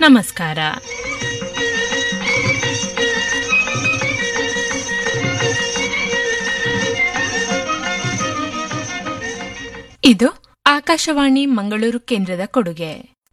ನಮಸ್ಕಾರ ಇದು ಆಕಾಶವಾಣಿ ಮಂಗಳೂರು ಕೇಂದ್ರದ ಕೊಡುಗೆ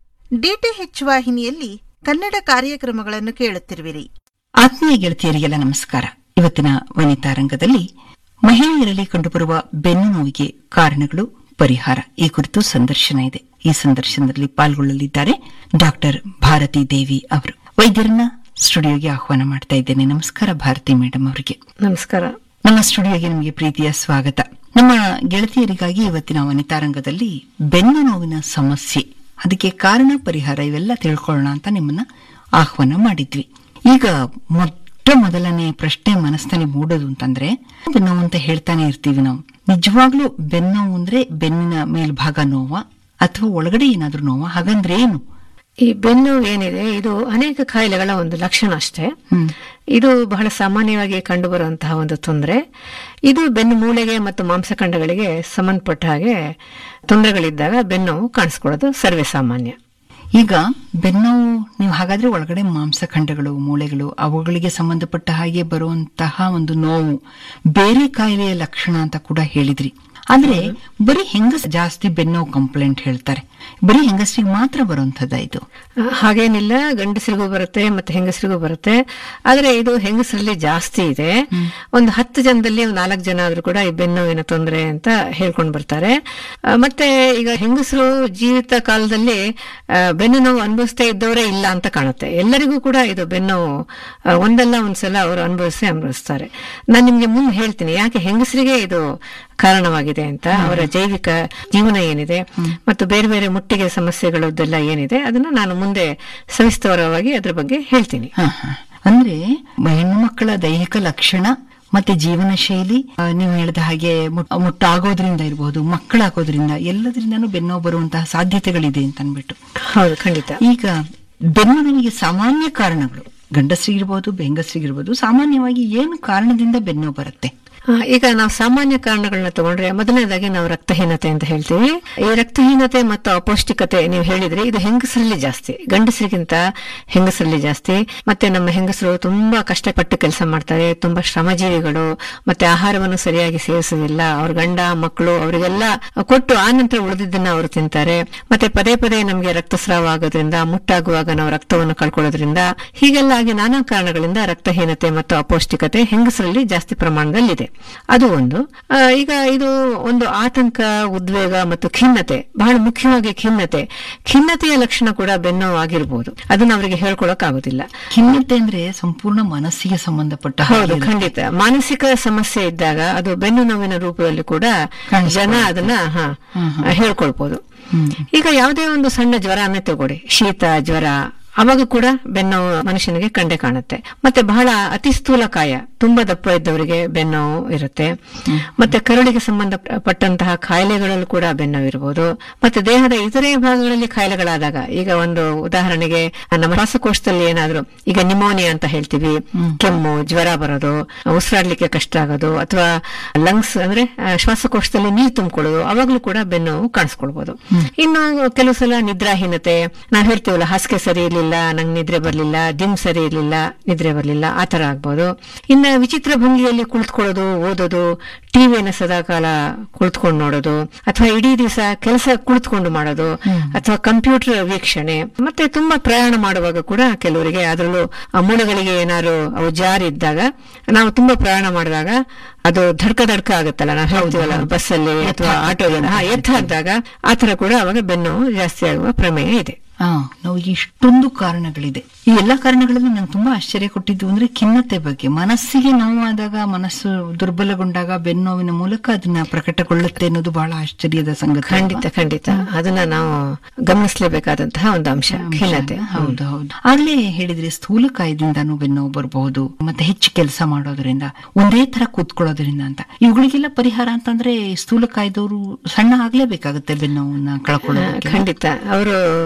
ಡಿಟಿಎಚ್ ವಾಹಿನಿಯಲ್ಲಿ ಕನ್ನಡ ಕಾರ್ಯಕ್ರಮಗಳನ್ನು ಕೇಳುತ್ತಿರುವಿರಿ ಆತ್ಮೀಯ ಗೆಳತಿಯರಿಗೆಲ್ಲ ನಮಸ್ಕಾರ ಇವತ್ತಿನ ವನಿತಾ ರಂಗದಲ್ಲಿ ಮಹಿಳೆಯರಲ್ಲಿ ಕಂಡುಬರುವ ಬೆನ್ನು ನೋವಿಗೆ ಕಾರಣಗಳು ಪರಿಹಾರ ಈ ಕುರಿತು ಸಂದರ್ಶನ ಇದೆ ಈ ಸಂದರ್ಶನದಲ್ಲಿ ಪಾಲ್ಗೊಳ್ಳಲಿದ್ದಾರೆ ಡಾಕ್ಟರ್ ಭಾರತಿ ದೇವಿ ಅವರು ವೈದ್ಯರನ್ನ ಸ್ಟುಡಿಯೋಗೆ ಆಹ್ವಾನ ಮಾಡ್ತಾ ಇದ್ದೇನೆ ನಮಸ್ಕಾರ ಭಾರತಿ ಮೇಡಮ್ ಅವರಿಗೆ ನಮಸ್ಕಾರ ನಮ್ಮ ಸ್ಟುಡಿಯೋಗೆ ನಿಮಗೆ ಪ್ರೀತಿಯ ಸ್ವಾಗತ ನಮ್ಮ ಗೆಳತಿಯರಿಗಾಗಿ ಇವತ್ತಿನ ವನಿತಾ ರಂಗದಲ್ಲಿ ಬೆನ್ನು ನೋವಿನ ಸಮಸ್ಯೆ ಅದಕ್ಕೆ ಕಾರಣ ಪರಿಹಾರ ಇವೆಲ್ಲ ತಿಳ್ಕೊಳ್ಳೋಣ ಅಂತ ನಿಮ್ಮನ್ನ ಆಹ್ವಾನ ಮಾಡಿದ್ವಿ ಈಗ ಮೊಟ್ಟ ಮೊದಲನೇ ಪ್ರಶ್ನೆ ಮನಸ್ಸಿನಲ್ಲಿ ಮೂಡೋದು ಅಂತಂದ್ರೆ ಬೆನ್ನೋವು ಅಂತ ಹೇಳ್ತಾನೆ ಇರ್ತೀವಿ ನಾವು ನಿಜವಾಗ್ಲೂ ಬೆನ್ನೋವು ಅಂದ್ರೆ ಬೆನ್ನಿನ ಮೇಲ್ಭಾಗ ನೋವ ಅಥವಾ ಒಳಗಡೆ ಏನಾದ್ರೂ ನೋವ ಹಾಗಂದ್ರೆ ಏನು ಈ ಬೆನ್ನು ಏನಿದೆ ಇದು ಅನೇಕ ಕಾಯಿಲೆಗಳ ಒಂದು ಲಕ್ಷಣ ಅಷ್ಟೇ ಹ್ಮ್. ಇದು ಬಹಳ ಸಾಮಾನ್ಯವಾಗಿ ಕಂಡುಬರುವಂತಹ ಒಂದು ತೊಂದರೆ ಇದು ಬೆನ್ನು ಮೂಳೆಗೆ ಮತ್ತು ಮಾಂಸಖಂಡಗಳಿಗೆ ಸಂಬಂಧಪಟ್ಟ ಹಾಗೆ ತೊಂದರೆಗಳಿದ್ದಾಗ ಬೆನ್ನು ಕಾಣಿಸ್ಕೊಳ್ಳೋದು ಸರ್ವೇ ಸಾಮಾನ್ಯ ಈಗ ಬೆನ್ನೋವು ನೀವು ಹಾಗಾದ್ರೆ ಒಳಗಡೆ ಮಾಂಸಖಂಡಗಳು ಮೂಳೆಗಳು ಅವುಗಳಿಗೆ ಸಂಬಂಧಪಟ್ಟ ಹಾಗೆ ಬರುವಂತಹ ಒಂದು ನೋವು ಬೇರೆ ಕಾಯಿಲೆಯ ಲಕ್ಷಣ ಅಂತ ಕೂಡ ಹೇಳಿದ್ರಿ ಆದ್ರೆ ಬರೀ ಹೆಂಗಸ್ ಜಾಸ್ತಿ ಬೆನ್ನೋವು ಕಂಪ್ಲೇಂಟ್ ಹೇಳ್ತಾರೆ ಬರೀ ಹೆಂಗಸರಿಗೆ ಮಾತ್ರ ಬರುವಂತದ ಇದು ಆ, ಹಾಗೇನಿಲ್ಲ ಗಂಡಸರಿಗೂ ಬರುತ್ತೆ ಮತ್ತೆ ಹೆಂಗಸರಿಗೂ ಬರುತ್ತೆ ಆದ್ರೆ ಇದು ಹೆಂಗಸರಲ್ಲಿ ಜಾಸ್ತಿ ಇದೆ ಒಂದು ಹತ್ತು ಜನದಲ್ಲಿ ಒಂದು ನಾಲ್ಕು ಜನ ಆದ್ರೂ ಕೂಡ ಈ ಬೆನ್ನೋವಿನ ತೊಂದರೆ ಅಂತ ಹೇಳ್ಕೊಂಡು ಬರ್ತಾರೆ ಆ, ಮತ್ತೆ ಈಗ ಹೆಂಗಸರು ಜೀವಿತ ಕಾಲದಲ್ಲಿ ಆ, ಬೆನ್ನು ನೋವು ಅನುಭವಿಸ್ತಾ ಇದ್ದವರೇ ಇಲ್ಲ ಅಂತ ಕಾಣುತ್ತೆ ಎಲ್ಲರಿಗೂ ಕೂಡ ಇದು ಬೆನ್ನು ಆ, ಒಂದಲ್ಲ ಒಂದ್ಸಲ ಅವರು ಅನುಭವಿಸಿ ಅನುಭವಿಸ್ತಾರೆ ನಾನು ನಿಮ್ಗೆ ಮುಂದೆ ಹೇಳ್ತೀನಿ ಯಾಕೆ ಹೆಂಗಸರಿಗೆ ಇದು ಕಾರಣವಾಗಿದೆ ಅಂತ ಅವರ ಜೈವಿಕ ಜೀವನ ಏನಿದೆ ಮತ್ತು ಬೇರೆ ಬೇರೆ ಮುಟ್ಟಿಗೆ ಸಮಸ್ಯೆಗಳದ್ದೆಲ್ಲ ಏನಿದೆ ಅದನ್ನ ನಾನು ಮುಂದೆ ಸವಿಸ್ತರವಾಗಿ ಅದ್ರ ಬಗ್ಗೆ ಹೇಳ್ತೀನಿ ಹ, ಹ. ಅಂದ್ರೆ ಹೆಣ್ಣು ಮಕ್ಕಳ ದೈಹಿಕ ಲಕ್ಷಣ ಮತ್ತೆ ಜೀವನ ಶೈಲಿ ಆ, ನೀವು ಹೇಳಿದ ಹಾಗೆ ಮುಟ್- ಮುಟ್ಟಾಗೋದ್ರಿಂದ ಇರಬಹುದು ಮಕ್ಕಳಾಗೋದ್ರಿಂದ ಎಲ್ಲದರಿಂದನೂ ಬೆನ್ನೋವು ಬರುವಂತಹ ಸಾಧ್ಯತೆಗಳಿದೆ ಅಂತ ಅನ್ಬಿಟ್ಟು ಹೌದು ಖಂಡಿತ ಈಗ ಬೆನ್ನು ನೋವಿಗೆ ಸಾಮಾನ್ಯ ಕಾರಣಗಳು ಗಂಡಸರಿಗಿರ್ಬೋದು ಹೆಂಗಸರಿಗಿರ್ಬೋದು ಸಾಮಾನ್ಯವಾಗಿ ಏನು ಕಾರಣದಿಂದ ಬೆನ್ನು ಬರುತ್ತೆ ಆ, ಈಗ ನಾವು ಸಾಮಾನ್ಯ ಕಾರಣಗಳನ್ನ ತಗೊಂಡ್ರೆ ಮೊದಲನೇದಾಗಿ ನಾವು ರಕ್ತಹೀನತೆ ಅಂತ ಹೇಳ್ತೀವಿ ಈ ರಕ್ತಹೀನತೆ ಮತ್ತು ಅಪೌಷ್ಟಿಕತೆ ನೀವು ಹೇಳಿದ್ರೆ ಇದು ಹೆಂಗಸರಲ್ಲಿ ಜಾಸ್ತಿ ಗಂಡಸರಿಗಿಂತ ಹೆಂಗಸರಲ್ಲಿ ಜಾಸ್ತಿ ಮತ್ತೆ ನಮ್ಮ ಹೆಂಗಸರು ತುಂಬಾ ಕಷ್ಟಪಟ್ಟು ಕೆಲಸ ಮಾಡ್ತಾರೆ ತುಂಬಾ ಶ್ರಮಜೀವಿಗಳು ಮತ್ತೆ ಆಹಾರವನ್ನು ಸರಿಯಾಗಿ ಸೇವಿಸೋದಿಲ್ಲ ಅವ್ರ ಗಂಡ ಮಕ್ಕಳು ಅವರಿಗೆಲ್ಲ ಕೊಟ್ಟು ಆ ನಂತರ ಉಳಿದಿದ್ದನ್ನ ಅವರು ತಿಂತಾರೆ ಮತ್ತೆ ಪದೇ ಪದೇ ನಮಗೆ ರಕ್ತಸ್ರಾವ ಆಗೋದ್ರಿಂದ ಮುಟ್ಟಾಗುವಾಗ ನಾವು ರಕ್ತವನ್ನು ಕಳ್ಕೊಳ್ಳೋದ್ರಿಂದ ಹೀಗೆಲ್ಲ ಆಗಿ ನಾನಾ ಕಾರಣಗಳಿಂದ ರಕ್ತಹೀನತೆ ಮತ್ತು ಅಪೌಷ್ಟಿಕತೆ ಹೆಂಗಸರಲ್ಲಿ ಜಾಸ್ತಿ ಪ್ರಮಾಣದಲ್ಲಿದೆ ಅದು ಒಂದು ಆ, ಈಗ ಇದು ಒಂದು ಆತಂಕ ಉದ್ವೇಗ ಮತ್ತು ಖಿನ್ನತೆ ಬಹಳ ಮುಖ್ಯವಾಗಿ ಖಿನ್ನತೆ ಖಿನ್ನತೆಯ ಲಕ್ಷಣ ಕೂಡ ಬೆನ್ನು ಆಗಿರ್ಬೋದು ಅದನ್ನ ಅವರಿಗೆ ಹೇಳ್ಕೊಳಕ್ ಆಗುದಿಲ್ಲ ಖಿನ್ನತೆ ಅಂದ್ರೆ ಸಂಪೂರ್ಣ ಮನಸ್ಸಿಗೆ ಸಂಬಂಧಪಟ್ಟ ಹಾಗೆ ಹೌದು ಇರುತ್ತೆ. ಖಂಡಿತ ಮಾನಸಿಕ ಸಮಸ್ಯೆ ಇದ್ದಾಗ ಅದು ಬೆನ್ನು ನೋವಿನ ರೂಪದಲ್ಲಿ ಕೂಡ ಜನ ಅದನ್ನ ಹ, ಹೇಳ್ಕೊಳ್ಬಹುದು ಈಗ ಯಾವುದೇ ಒಂದು ಸಣ್ಣ ಜ್ವರನೇ ತಗೊಳ್ಳಿ ಶೀತ ಜ್ವರ ಅವಾಗ ಕೂಡ ಬೆನ್ನು ಮನುಷ್ಯನಿಗೆ ಕಂಡೆ ಕಾಣುತ್ತೆ ಮತ್ತೆ ಬಹಳ ಅತಿ ಸ್ಥೂಲಕಾಯ ತುಂಬಾ ದಪ್ಪ ಇದ್ದವರಿಗೆ ಬೆನ್ನು ಇರುತ್ತೆ ಮತ್ತೆ ಕರುಳಿಗೆ ಸಂಬಂಧಪಟ್ಟಂತಹ ಕಾಯಿಲೆಗಳಲ್ಲೂ ಕೂಡ ಬೆನ್ನು ಇರಬಹುದು ಮತ್ತೆ ದೇಹದ ಇತರೆ ಭಾಗಗಳಲ್ಲಿ ಕಾಯಿಲೆಗಳಾದಾಗ ಈಗ ಒಂದು ಉದಾಹರಣೆಗೆ ನಮ್ಮ ಶ್ವಾಸಕೋಶದಲ್ಲಿ ಏನಾದ್ರು ಈಗ ನಿಮೋನಿಯಾ ಅಂತ ಹೇಳ್ತೀವಿ ಕೆಮ್ಮು ಜ್ವರ ಬರೋದು ಉಸಿರಾಡ್ಲಿಕ್ಕೆ ಕಷ್ಟ ಆಗೋದು ಅಥವಾ ಲಂಗ್ಸ್ ಅಂದ್ರೆ ಆ, ಶ್ವಾಸಕೋಶದಲ್ಲಿ ನೀರು ತುಂಬಿಕೊಳ್ಳೋದು ಅವಾಗ್ಲೂ ಕೂಡ ಬೆನ್ನು ಕಾಣಿಸ್ಕೊಳ್ಬಹುದು ಇನ್ನು ಕೆಲವು ಸಲ ನಿದ್ರಾಹೀನತೆ ನಾವ್ ಹೇಳ್ತೀವಲ್ಲ ಹಾಸಿಗೆ ಸರಿ ಇರ್ಲಿಲ್ಲ ನಂಗೆ ನಿದ್ರೆ ಬರ್ಲಿಲ್ಲ ದಿಮ್ ಸರಿ ಇರ್ಲಿಲ್ಲ ನಿದ್ರೆ ಬರ್ಲಿಲ್ಲ ಆ ತರ ಆಗ್ಬೋದು ಇನ್ನ ವಿಚಿತ್ರ ಭಂಗಿಯಲ್ಲಿ ಕುಳಿತುಕೊಳ್ಳೋದು ಓದೋದು ಟಿವಿಯನ್ನು ಸದಾಕಾಲ ಕುಳಿತುಕೊಂಡು ನೋಡೋದು ಅಥವಾ ಇಡೀ ದಿವಸ ಕೆಲಸ ಕುಳಿತುಕೊಂಡು ಮಾಡೋದು ಅಥವಾ ಕಂಪ್ಯೂಟರ್ ವೀಕ್ಷಣೆ ಮತ್ತೆ ತುಂಬಾ ಪ್ರಯಾಣ ಮಾಡುವಾಗ ಕೂಡ ಕೆಲವರಿಗೆ ಅದರಲ್ಲೂ ಆ ಮೂಳೆಗಳಿಗೆ ಏನಾದ್ರು ಅವು ಜಾರಿ ಇದ್ದಾಗ ನಾವು ತುಂಬಾ ಪ್ರಯಾಣ ಮಾಡಿದಾಗ ಅದು ಧಡ್ಕ ಧಡ್ಕ ಆಗುತ್ತಲ್ಲ ನಾವು ಹೇಳ್ತೀವಲ್ಲ ಬಸ್ಸಲ್ಲಿ ಅಥವಾ ಆಟೋದಲ್ಲಿ ಹಾ ಎತ್ತ ಹಾಕಿದಾಗ ಆ ತರ ಕೂಡ ಅವಾಗ ಬೆನ್ನು ಜಾಸ್ತಿ ಆಗುವ ಪ್ರಮೇಯ ಇದೆ ಆ ನಾವು ಇಷ್ಟೊಂದು ಕಾರಣಗಳಿದೆ ಈ ಎಲ್ಲಾ ಕಾರಣಗಳಲ್ಲೂ ನಂಗೆ ತುಂಬಾ ಆಶ್ಚರ್ಯ ಕೊಟ್ಟಿದ್ದು ಅಂದ್ರೆ ಖಿನ್ನತೆ ಬಗ್ಗೆ ಮನಸ್ಸಿಗೆ ನೋವಾದಾಗ ಮನಸ್ಸು ದುರ್ಬಲಗೊಂಡಾಗ ಬೆನ್ನೋವಿನ ಮೂಲಕ ಅದನ್ನ ಪ್ರಕಟಗೊಳ್ಳುತ್ತೆ ಅನ್ನೋದು ಬಹಳ ಆಶ್ಚರ್ಯದ ಸಂಗತಿ ಅಲ್ವಾ? ಖಂಡಿತ ಖಂಡಿತ ಅದನ್ನ ನಾವು ಗಮನಿಸಲೇಬೇಕಾದಂತಹ ಒಂದು ಅಂಶ ಖಿನ್ನತೆ ಹೌದು ಹೌದು ಆಗ್ಲೇ ಹೇಳಿದ್ರಿ ಸ್ಥೂಲಕಾಯದಿಂದನೂ ಬೆನ್ನೋವು ಬರಬಹುದು ಮತ್ತೆ ಹೆಚ್ಚು ಕೆಲಸ ಮಾಡೋದ್ರಿಂದ ಒಂದೇ ತರ ಕೂತ್ಕೊಳ್ಳೋದ್ರಿಂದ ಅಂತ ಇವುಗಳಿಗೆಲ್ಲ ಪರಿಹಾರ ಅಂತಂದ್ರೆ ಸ್ಥೂಲಕಾಯದವರು ಸಣ್ಣ ಆಗ್ಲೇಬೇಕಾಗುತ್ತೆ ಬೆನ್ನೋವನ್ನ ಕಳ್ಕೊಳ್ಳೋದಕ್ಕೆ ಖಂಡಿತ ಅವರು ತೂಕ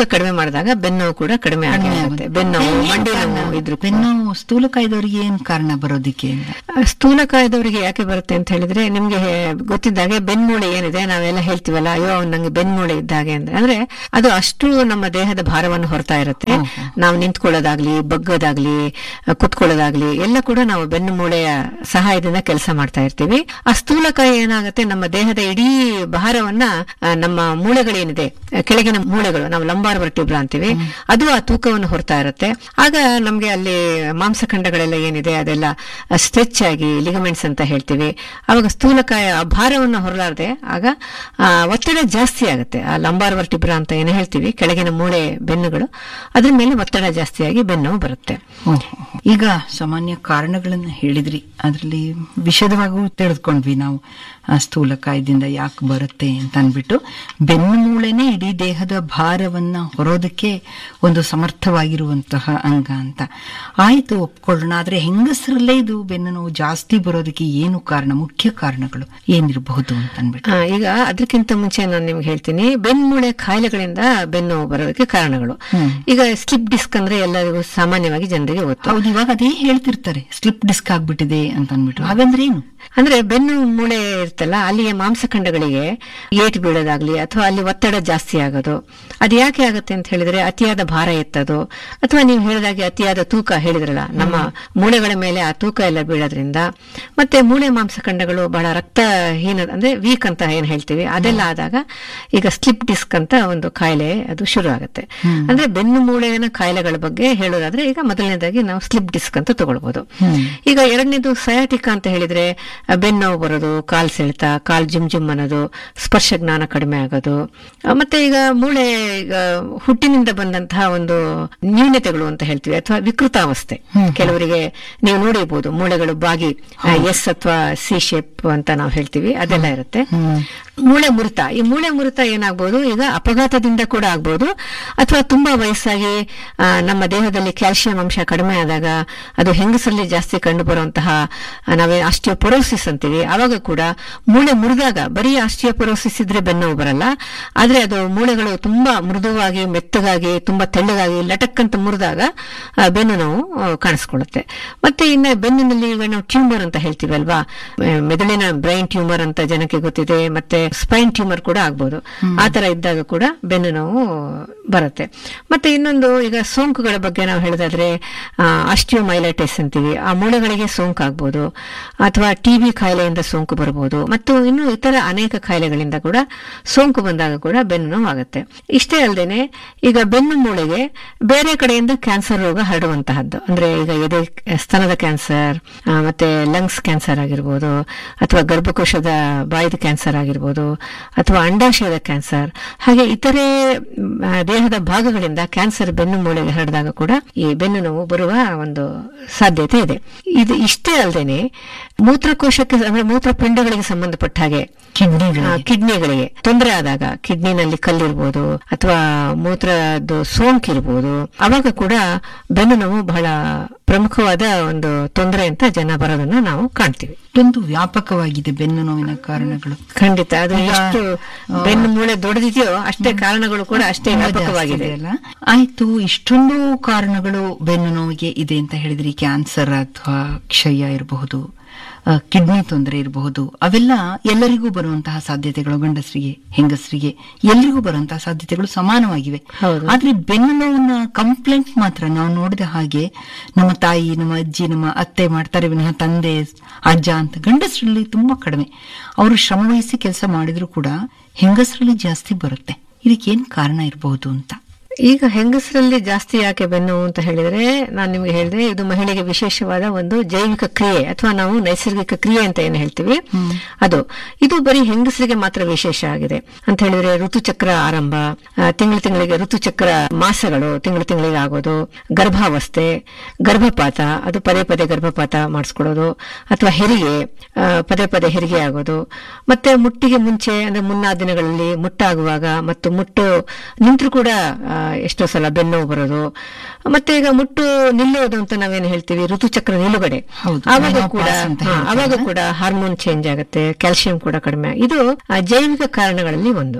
ಕಡಿಮೆ ಮಾಡಿದಾಗ ಬೆನ್ನು ಕೂಡ ಕಡಿಮೆ ಆಗೇ ಆಗುತ್ತೆ ಬೆನ್ನು ಮಂಡಿ ನೋವು ಇದ್ರು ಬೆನ್ನು ಸ್ಥೂಲಕಾಯದವರಿಗೆ ಏನ್ ಕಾರಣ ಬರೋದಿಕ್ಕೆ ಅಂತ? ಸ್ಥೂಲಕಾಯದವರಿಗೆ ಯಾಕೆ ಬರುತ್ತೆ ಅಂತ ಹೇಳಿದ್ರೆ ನಿಮ್ಗೆ ಹೇ- ಗೊತ್ತಿದ್ದಾಗೆ ಬೆನ್ಮೂಳೆ ಏನಿದೆ ನಾವೆಲ್ಲ ಹೇಳ್ತೀವಲ್ಲ ಅಯ್ಯೋ ಅವ್ನ್ ನಂಗೆ ಬೆನ್ಮೂಳೆ ಇದ್ದಾಗೆ ಅಂದ್ರೆ ಅಂದ್ರೆ ಅದು ಅಷ್ಟು ನಮ್ಮ ದೇಹದ ಭಾರವನ್ನು ಹೊರ್ತಾ ಇರುತ್ತೆ ನಾವು ನಿಂತ್ಕೊಳ್ಳೋದಾಗ್ಲಿ ಬಗ್ಗೋದಾಗ್ಲಿ ಅಹ್, ಕುತ್ಕೊಳ್ಳೋದಾಗ್ಲಿ ಎಲ್ಲ ಕೂಡ ನಾವು ಬೆನ್ನು ಮೂಳೆಯ ಸಹಾಯದಿಂದ ಕೆಲಸ ಮಾಡ್ತಾ ಇರ್ತೀವಿ ಆ ಸ್ಥೂಲಕಾಯ ಏನಾಗುತ್ತೆ ನಮ್ಮ ದೇಹದ ಇಡೀ ಭಾರವನ್ನ ಆ, ನಮ್ಮ ಮೂಳೆಗಳೇನಿದೆ ಆ, ಕೆಳಗಿನ ಮೂಳೆಗಳು ನಾವು ಲಂಬಾರ್ ವರ್ಟಿಬ್ರಾ ಅಂತೀವಿ ಅದು ಆ ತೂಕವನ್ನು ಹೊರ್ತಾ ಇರುತ್ತೆ ಆಗ ನಮ್ಗೆ ಅಲ್ಲಿ ಮಾಂಸಖಂಡಗಳೆಲ್ಲ ಏನಿದೆ ಅದೆಲ್ಲ ಸ್ಟ್ರೆಚ್ ಆಗಿ ಲಿಗಮೆಂಟ್ಸ್ ಅಂತ ಹೇಳ್ತೀವಿ ಅವಾಗ ಸ್ಥೂಲಕಾಯ ಆ ಭಾರವನ್ನು ಹೊರಲಾರದೆ ಆಗ ಆ, ಒತ್ತಡ ಜಾಸ್ತಿ ಆಗುತ್ತೆ ಆ ಲಂಬಾರ್ ವರ್ಟಿಬ್ರಾ ಅಂತ ಏನು ಹೇಳ್ತೀವಿ ಕೆಳಗಿನ ಮೂಳೆ ಬೆನ್ನುಗಳು ಅದ್ರ ಮೇಲೆ ಒತ್ತಡ ಜಾಸ್ತಿಯಾಗಿ ಬೆನ್ನು ಬರುತ್ತೆ ಓಹ್. ಈಗ ಸಾಮಾನ್ಯ ಕಾರಣಗಳನ್ನ ಹೇಳಿದ್ರಿ ಅದರಲ್ಲಿ ವಿಶದವಾಗೂ ತಿಳಿದುಕೊಂಡ್ವಿ ನಾವು ಆ ಸ್ಥೂಲಕಾಯದಿಂದ ಯಾಕೆ ಬರುತ್ತೆ ಅಂತ ಅನ್ಬಿಟ್ಟು ಬೆನ್ನು ಮೂಳೆನೇ ಇಡೀ ದೇಹದ ಭಾರವನ್ನ ಹೊರೋದಕ್ಕೆ ಒಂದು ಸಮರ್ಥವಾಗಿರುವಂತಹ ಅಂಗ ಅಂತ ಆಯ್ತು ಒಪ್ಕೊಳ್ಳೋಣ ಆದ್ರೆ ಹೆಂಗಸರಲ್ಲೇ ಇದು ಬೆನ್ನು ನೋವು ಜಾಸ್ತಿ ಬರೋದಕ್ಕೆ ಏನು ಕಾರಣ ಮುಖ್ಯ ಕಾರಣಗಳು ಏನಿರಬಹುದು ಅಂತ ಅನ್ಬಿಟ್ಟು ಆ, ಈಗ ಅದಕ್ಕಿಂತ ಮುಂಚೆ ನಾನು ನಿಮ್ಗೆ ಹೇಳ್ತೀನಿ ಬೆನ್ಮೂಳೆ ಕಾಯಿಲೆಗಳಿಂದ ಬೆನ್ನು ಬರೋದಕ್ಕೆ ಕಾರಣಗಳು ಈಗ ಸ್ಲಿಪ್ ಡಿಸ್ಕ್ ಅಂದ್ರೆ ಎಲ್ಲರಿಗೂ ಸಾಮಾನ್ಯವಾಗಿ ಜನರಿಗೆ ಗೊತ್ತು ಹೌದು ಇವಾಗ ಅದೇ ಹೇಳ್ತಿರ್ತಾರೆ ಸ್ಲಿಪ್ ಡಿಸ್ಕ್ ಆಗ್ಬಿಟ್ಟಿದೆ ಅಂತ ಅನ್ಬಿಟ್ಟು ಹಾಗಂದ್ರೆ ಏನು ಅಂದ್ರೆ ಬೆನ್ನು ಮೂಳೆ ಇರ್ತಲ್ಲ ಅಲ್ಲಿಯ ಮಾಂಸಖಂಡಗಳಿಗೆ ಏಟು ಬೀಳೋದಾಗ್ಲಿ ಅಥವಾ ಅಲ್ಲಿ ಒತ್ತಡ ಜಾಸ್ತಿ ಆಗೋದು ಅದು ಯಾಕೆ ಆಗುತ್ತೆ ಅಂತ ಹೇಳಿದ್ರೆ ಅತಿಯಾದ ಭಾರ ಎತ್ತೋದು ಅಥವಾ ನೀವು ಹೇಳಿದಾಗೆ ಅತಿಯಾದ ತೂಕ ಹೇಳಿದ್ರಲ್ಲ ನಮ್ಮ ಮೂಳೆಗಳ ಮೇಲೆ ಆ ತೂಕ ಎಲ್ಲ ಬೀಳೋದ್ರಿಂದ ಮತ್ತೆ ಮೂಳೆ ಮಾಂಸಖಂಡಗಳು ಬಹಳ ರಕ್ತಹೀನ ಅಂದ್ರೆ ವೀಕ್ ಅಂತ ಏನ್ ಹೇಳ್ತೀವಿ ಅದೆಲ್ಲ ಆದಾಗ ಈಗ ಸ್ಲಿಪ್ ಡಿಸ್ಕ್ ಅಂತ ಒಂದು ಕಾಯಿಲೆ ಅದು ಶುರು ಆಗುತ್ತೆ ಅಂದ್ರೆ ಬೆನ್ನು ಮೂಳೆಯ ಕಾಯಿಲೆಗಳ ಬಗ್ಗೆ ಹೇಳೋದಾದ್ರೆ ಈಗ ಮೊದಲನೇದಾಗಿ ನಾವು ಸ್ಲಿಪ್ ಡಿಸ್ಕ್ ಅಂತ ತಗೊಳ್ಬಹುದು ಈಗ ಎರಡನೇದು ಸಯಾಟಿಕಾ ಅಂತ ಹೇಳಿದ್ರೆ ಆ, ಬೆನ್ನು ನೋವು ಬರೋದು ಕಾಲ್ ಸೆಳೆತ ಕಾಲ್ ಜಿಮ್ ಜಿಮ್ ಅನ್ನೋದು ಸ್ಪರ್ಶ ಜ್ಞಾನ ಕಡಿಮೆ ಆಗೋದು ಆ, ಮತ್ತೆ ಈಗ ಮೂಳೆ ಈಗ ಹುಟ್ಟಿನಿಂದ ಬಂದಂತಹ ಒಂದು ನ್ಯೂನತೆಗಳು ಅಂತ ಹೇಳ್ತೀವಿ ಅಥವಾ ವಿಕೃತಾವಸ್ಥೆ ಕೆಲವರಿಗೆ ನೀವು ನೋಡಿರ್ಬೋದು ಮೂಳೆಗಳು ಬಾಗಿ ಎಸ್ ಅಥವಾ ಸಿ ಶೇಪ್ ಅಂತ ನಾವು ಹೇಳ್ತೀವಿ ಅದೆಲ್ಲ ಇರುತ್ತೆ ಮೂಳೆ ಮುರಿತ ಈ ಮೂಳೆ ಮುರಿತ ಏನಾಗ್ಬೋದು ಈಗ ಅಪಘಾತದಿಂದ ಕೂಡ ಆಗ್ಬೋದು ಅಥವಾ ತುಂಬಾ ವಯಸ್ಸಾಗಿ ಆ, ನಮ್ಮ ದೇಹದಲ್ಲಿ ಕ್ಯಾಲ್ಸಿಯಂ ಅಂಶ ಕಡಿಮೆ ಆದಾಗ ಅದು ಹೆಂಗಸರಲ್ಲಿ ಜಾಸ್ತಿ ಕಂಡು ಬರುವಂತಹ ಆ, ನಾವೇ ಆಸ್ಟಿಯೋಪೊರೋಸಿಸ್ ಅಂತೀವಿ ಅವಾಗ ಕೂಡ ಮೂಳೆ ಮುರಿದಾಗ ಬರೀ ಆಸ್ಟಿಯೋಪೊರೋಸಿಸ್ ಇದ್ರೆ ಬೆನ್ನೋವು ಬರಲ್ಲ ಆದ್ರೆ ಅದು ಮೂಳೆಗಳು ತುಂಬಾ ಮೃದುವಾಗಿ ಮೆತ್ತಗಾಗಿ ತುಂಬಾ ತೆಳ್ಳಗಾಗಿ ಲಟಕ್ ಅಂತ ಮುರಿದಾಗ ಆ, ಬೆನ್ನು ನೋವು ಆ, ಕಾಣಿಸ್ಕೊಳ್ಳುತ್ತೆ ಮತ್ತೆ ಇನ್ನು ಬೆನ್ನಿನಲ್ಲಿ ಈಗ ನಾವು ಟ್ಯೂಮರ್ ಅಂತ ಹೇಳ್ತೀವಿ ಅಲ್ವಾ ಮ- ಮೆದುಳಿನ ಬ್ರೈನ್ ಟ್ಯೂಮರ್ ಅಂತ ಜನಕ್ಕೆ ಗೊತ್ತಿದೆ ಮತ್ತೆ ಸ್ಪೈನ್ ಟ್ಯೂಮರ್ ಕೂಡ ಆಗ್ಬೋದು ಆ ತರ ಇದ್ದಾಗ ಕೂಡ ಬೆನ್ನು ನೋವು ಬರುತ್ತೆ ಮತ್ತೆ ಇನ್ನೊಂದು ಈಗ ಸೋಂಕುಗಳ ಬಗ್ಗೆ ನಾವು ಹೇಳೋದಾದ್ರೆ ಅಸ್ಟಿಯೋಮೈಲೈಟಿಸ್ ಅಂತೀವಿ ಆ ಮೂಳೆಗಳಿಗೆ ಸೋಂಕು ಆಗ್ಬೋದು ಅಥವಾ ಟಿಬಿ ಕಾಯಿಲೆಯಿಂದ ಸೋಂಕು ಬರಬಹುದು ಮತ್ತು ಇನ್ನು ಇತರ ಅನೇಕ ಕಾಯಿಲೆಗಳಿಂದ ಕೂಡ ಸೋಂಕು ಬಂದಾಗ ಕೂಡ ಬೆನ್ನು ನೋವು ಆಗುತ್ತೆ ಇಷ್ಟೇ ಅಲ್ಲದೆ ಈಗ ಬೆನ್ನು ಮೂಳೆಗೆ ಬೇರೆ ಕಡೆಯಿಂದ ಕ್ಯಾನ್ಸರ್ ರೋಗ ಹರಡುವಂತಹದ್ದು ಅಂದ್ರೆ ಈಗ ಎದೆ ಸ್ತನದ ಕ್ಯಾನ್ಸರ್ ಆ, ಮತ್ತೆ ಲಂಗ್ಸ್ ಕ್ಯಾನ್ಸರ್ ಆಗಿರ್ಬೋದು ಅಥವಾ ಗರ್ಭಕೋಶದ ಬಾಯಿದ ಕ್ಯಾನ್ಸರ್ ಆಗಿರ್ಬೋದು ಅಥವಾ ಅಂಡಾಶಯದ ಕ್ಯಾನ್ಸರ್ ಹಾಗೆ ಇತರೆ ಮ್, ಆ, ದೇಹದ ಭಾಗಗಳಿಂದ ಕ್ಯಾನ್ಸರ್ ಬೆನ್ನು ಮೂಳೆಗೆ ಹರಡಿದಾಗ ಕೂಡ ಈ ಬೆನ್ನು ನೋವು ಬರುವ ಒಂದು ಸಾಧ್ಯತೆ ಇದೆ ಇದು ಇಷ್ಟೇ ಅಲ್ಲದೆ ಮೂತ್ರಕೋಶಕ್ಕೆ ಅಂದ್ರೆ ಮೂತ್ರಪಿಂಡಗಳಿಗೆ ಸಂಬಂಧಪಟ್ಟ ಹಾಗೆ ಕಿಡ್ನಿಗಳಿಗೆ. ಆ, ಕಿಡ್ನಿಗಳಿಗೆ ತೊಂದರೆ ಆದಾಗ ಕಿಡ್ನಿನಲ್ಲಿ ಕಲ್ಲಿರ್ಬೋದು ಅಥವಾ ಮೂತ್ರದ ಸೋಂಕಿರ್ಬೋದು ಅವಾಗ ಕೂಡ ಬೆನ್ನು ನೋವು ಬಹಳ ಪ್ರಮುಖವಾದ ಒಂದು ತೊಂದರೆ ಅಂತ ಜನ ಬರೋದನ್ನ ನಾವು ಕಾಣ್ತೀವಿ ಇಷ್ಟೊಂದು ವ್ಯಾಪಕವಾಗಿದೆ ಬೆನ್ನು ನೋವಿನ ಕಾರಣಗಳು ಖಂಡಿತ ಅದು ಈಗ, ಎಷ್ಟು ಆ, ಬೆನ್ನು ಮೂಳೆ ದೊಡ್ಡದಿದೆಯೋ ಅಷ್ಟೇ ಕಾರಣಗಳು ಕೂಡ ಅಷ್ಟೇ ತುಂಬಾ ಜಾಸ್ತಿ ವ್ಯಾಪಕವಾಗಿದೆ ಇದೆ ಅಲ್ಲ? ಆಯ್ತು ಇಷ್ಟೊಂದು ಕಾರಣಗಳು ಬೆನ್ನು ನೋವಿಗೆ ಇದೆ ಅಂತ ಹೇಳಿದ್ರಿ ಕ್ಯಾನ್ಸರ್ ಅಥವಾ ಕ್ಷಯ ಇರಬಹುದು ಆ, ಕಿಡ್ನಿ ತೊಂದರೆ ಇರಬಹುದು ಅವೆಲ್ಲ ಎಲ್ಲರಿಗೂ ಬರುವಂತಹ ಸಾಧ್ಯತೆಗಳು ಗಂಡಸರಿಗೆ ಹೆಂಗಸರಿಗೆ ಎಲ್ಲರಿಗೂ ಬರುವಂತಹ ಸಾಧ್ಯತೆಗಳು ಸಮಾನವಾಗಿವೆ ಹೌದು. ಆದ್ರೆ ಬೆನ್ನು ನೋವನ್ನ ಕಂಪ್ಲೇಂಟ್ ಮಾತ್ರ ನಾವು ನೋಡಿದ ಹಾಗೆ ನಮ್ಮ ತಾಯಿ ನಮ್ಮ ಅಜ್ಜಿ ನಮ್ಮ ಅತ್ತೆ ಮಾಡ್ತಾರೆ ವಿನಃ ತಂದೆ ಅಜ್ಜ ಅಂತ ಗಂಡಸರಲ್ಲಿ ತುಂಬಾ ಕಡಿಮೆ ಅವರು ಶ್ರಮವಹಿಸಿ ಕೆಲಸ ಮಾಡಿದ್ರು ಕೂಡ ಹೆಂಗಸರಲ್ಲಿ ಜಾಸ್ತಿ ಬರುತ್ತೆ ಇದಕ್ಕೆ ಏನ್ ಕಾರಣ ಇರಬಹುದು ಅಂತ ಈಗ ಹೆಂಗಸರಲ್ಲಿ ಜಾಸ್ತಿ ಯಾಕೆ ಬೆನ್ನು ನೋವು ಅಂತ ಹೇಳಿದ್ರೆ ನಾನು ನಿಮಗೆ ಹೇಳಿದೆ ಇದು ಮಹಿಳೆಗೆ ವಿಶೇಷವಾದ ಒಂದು ಜೈವಿಕ ಕ್ರಿಯೆ ಅಥವಾ ನಾವು ನೈಸರ್ಗಿಕ ಕ್ರಿಯೆ ಅಂತ ಏನು ಹೇಳ್ತೀವಿ ಅದು ಇದು ಬರೀ ಹೆಂಗಸರಿಗೆ ಮಾತ್ರ ವಿಶೇಷ ಆಗಿದೆ ಅಂತ ಹೇಳಿದ್ರೆ ಋತುಚಕ್ರ ಆರಂಭ ತಿಂಗಳು ತಿಂಗಳಿಗೆ ಋತುಚಕ್ರ ಮಾಸಗಳು ತಿಂಗಳು ತಿಂಗಳಿಗೆ ಆಗೋದು ಗರ್ಭಾವಸ್ಥೆ ಗರ್ಭಪಾತ ಅದು ಪದೇ ಪದೇ ಗರ್ಭಪಾತ ಮಾಡಿಸ್ಕೊಳ್ಳೋದು ಅಥವಾ ಹೆರಿಗೆ ಆ, ಪದೇ ಪದೇ ಹೆರಿಗೆ ಆಗೋದು ಮತ್ತೆ ಮುಟ್ಟಿಗೆ ಮುಂಚೆ ಅಂದ್ರೆ ಮುನ್ನಾ ದಿನಗಳಲ್ಲಿ ಮುಟ್ಟಾಗುವಾಗ ಮತ್ತು ಮುಟ್ಟು ನಿಂತರೂ ಕೂಡ ಆ, ಎಷ್ಟೋ ಸಲ ಬೆನ್ನೋವು ಬರೋದು ಮತ್ತೆ ಈಗ ಮುಟ್ಟು ನಿಲ್ಲೋದು ಅಂತ ನಾವೇನು ಹೇಳ್ತೀವಿ ಋತುಚಕ್ರ ನಿಲುಗಡೆ ಹೌದು, ಆವಾಗ menopause ಕೂಡ ಅಂತ ಹಾ, ಹೇಳ್ತಾರೆ. ಆವಾಗ ಕೂಡ ಹಾರ್ಮೋನ್ ಚೇಂಜ್ ಆಗುತ್ತೆ ಕ್ಯಾಲ್ಸಿಯಂ ಕೂಡ ಕಡಿಮೆ ಇದು ಆ, ಜೈವಿಕ ಕಾರಣಗಳಲ್ಲಿ ಒಂದು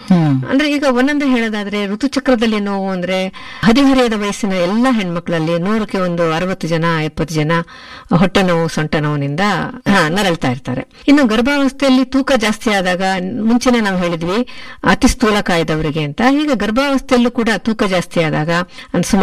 ಹ್ಮ್ ಅಂದ್ರೆ ಈಗ ಒಂದೊಂದು ಹೇಳೋದಾದ್ರೆ ಋತುಚಕ್ರದಲ್ಲಿ ನೋವು ಅಂದ್ರೆ ಹದಿಹರೆಯದ ವಯಸ್ಸಿನ ಎಲ್ಲಾ ಹೆಣ್ಮಕ್ಳಲ್ಲಿ ನೂರಕ್ಕೆ ಒಂದು ಅರವತ್ತು ಜನ ಎಪ್ಪತ್ತು ಜನ ಹೊಟ್ಟೆ ನೋವು ಸೊಂಟ ನೋವಿನಿಂದ ಹಾ, ನರಳ್ತಾ ಇರ್ತಾರೆ ಇನ್ನು ಗರ್ಭಾವಸ್ಥೆಯಲ್ಲಿ ತೂಕ ಜಾಸ್ತಿ ಆದಾಗ ಮುಂಚೆನೆ ನಾವು ಹೇಳಿದ್ವಿ ಅತಿ ಸ್ಥೂಲಕಾಯದವರಿಗೆ ಅಂತ ಈಗ ಗರ್ಭಾವಸ್ಥೆಯಲ್ಲೂ ಕೂಡ ತೂಕ ಜಾಸ್ತಿ ಆದಾಗ ಸುಮಾರು